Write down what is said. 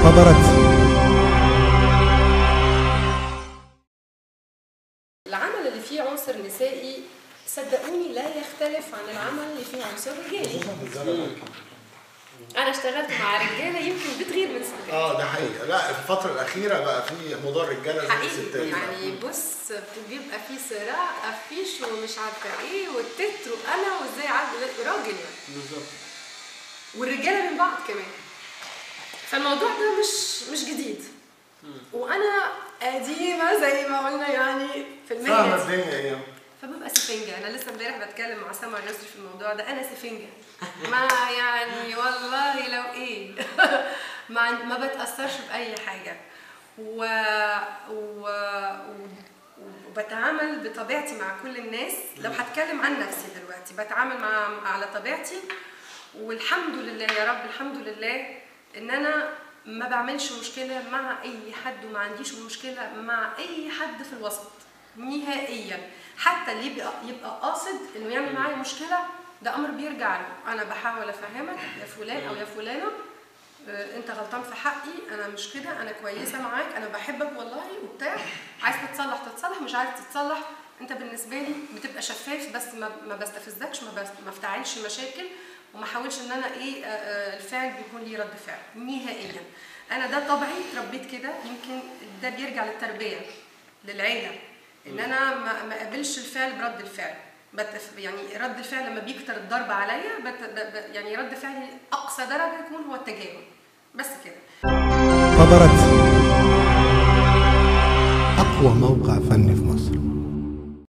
خبرت العمل اللي فيه عنصر نسائي صدقوني لا يختلف عن العمل اللي فيه عنصر رجالي انا اشتغلت مع رجاله يمكن بتغير من ستات اه ده حقيقة لا في الفترة الأخيرة بقى في موضوع الرجالة زي حقيقي الستات يعني بص بيبقى في صراع افيش ومش عارفه ايه والتتر وانا وازاي عدل راجل يعني بالظبط والرجاله من بعض كمان فالموضوع ده مش مش جديد وانا قديمه زي ما قلنا يعني في المهنه فاهمة دي. الدنيا ايه فببقى سفنجة أنا لسه امبارح بتكلم مع سما اليسري في الموضوع ده أنا سفنجة ما يعني والله لو إيه ما ما بتأثرش بأي حاجة و... و... و... وبتعامل بطبيعتي مع كل الناس لو هتكلم عن نفسي دلوقتي بتعامل مع على طبيعتي والحمد لله يا رب الحمد لله ان انا ما بعملش مشكله مع اي حد وما عنديش مشكله مع اي حد في الوسط نهائيا حتى اللي يبقى يبقى قاصد انه يعمل معايا مشكله ده امر بيرجع له انا بحاول افهمك يا فلان او يا فلانه آه، انت غلطان في حقي انا مش كده انا كويسه معاك انا بحبك والله وبتاع عايز تتصلح تتصلح مش عايز تتصلح انت بالنسبه لي بتبقى شفاف بس ما, ما بستفزكش ما, بس ما افتعلش مشاكل وما احاولش ان انا ايه آه، آه، الفعل بيكون ليه رد فعل نهائيا انا ده طبعي اتربيت كده يمكن ده بيرجع للتربيه للعيله ان انا ما ما اقابلش الفعل برد الفعل بتف يعني رد الفعل لما بيكتر الضرب عليا بت ب ب يعني رد فعلي اقصى درجه يكون هو التجاهل بس كده خبرت أقوى موقع فني في مصر